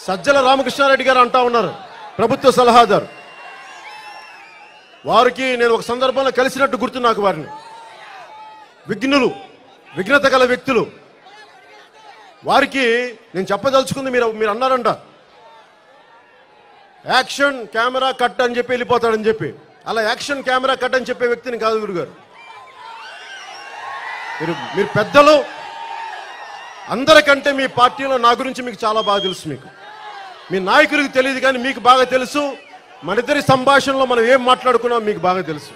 సజ్జల రామకృష్ణారెడ్డి గారు అంటా ఉన్నారు ప్రభుత్వ సలహాదారు వారికి నేను ఒక సందర్భంలో కలిసినట్టు గుర్తు నాకు వారిని విఘ్నులు విఘ్నత గల వ్యక్తులు వారికి నేను చెప్పదలుచుకుంది మీరు మీరు అన్నారంట యాక్షన్ కెమెరా కట్ అని చెప్పి వెళ్ళిపోతాడని చెప్పి అలా యాక్షన్ కెమెరా కట్ అని చెప్పే వ్యక్తిని కాదు గురుగారు మీరు మీరు పెద్దలు అందరికంటే మీ పార్టీలో నా గురించి మీకు చాలా బాగా తెలుసు మీకు మీ నాయకులకు తెలియదు కానీ మీకు బాగా తెలుసు మన ఇద్దరి సంభాషణలో మనం ఏం మాట్లాడుకున్నాం మీకు బాగా తెలుసు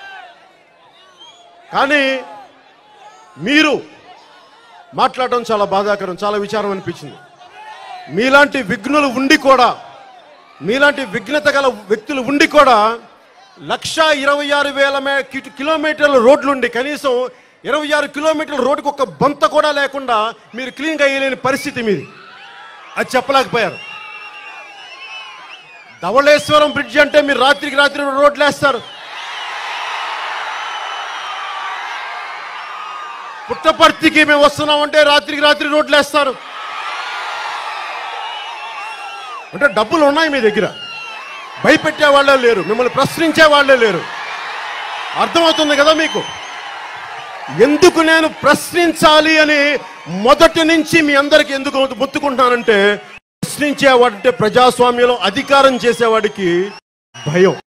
కానీ మీరు మాట్లాడడం చాలా బాధాకరం చాలా విచారం అనిపించింది మీలాంటి విఘ్నులు ఉండి కూడా మీలాంటి విఘ్నత గల వ్యక్తులు ఉండి కూడా లక్ష ఇరవై ఆరు వేల మే- కి- కిలోమీటర్ల రోడ్లుండి కనీసం ఇరవై ఆరు కిలోమీటర్ల రోడ్డుకు ఒక బంత కూడా లేకుండా మీరు క్లీన్గా వేయలేని పరిస్థితి మీది అది చెప్పలేకపోయారు ధవళేశ్వరం బ్రిడ్జ్ అంటే మీరు రాత్రికి రాత్రి రోడ్లు వేస్తారు పుట్టపర్తికి మేము వస్తున్నామంటే రాత్రికి రాత్రి రోడ్లు వేస్తారు అంటే డబ్బులు ఉన్నాయి మీ దగ్గర భయపెట్టే వాళ్ళే లేరు మిమ్మల్ని ప్రశ్నించే వాళ్ళే లేరు అర్థమవుతుంది కదా మీకు ఎందుకు నేను ప్రశ్నించాలి అని మొదటి నుంచి మీ అందరికి ఎందుకు మొత్తుకుంటున్నానంటే ప్రశ్నించేవాడంటే ప్రజాస్వామ్యంలో అధికారం చేసేవాడికి భయం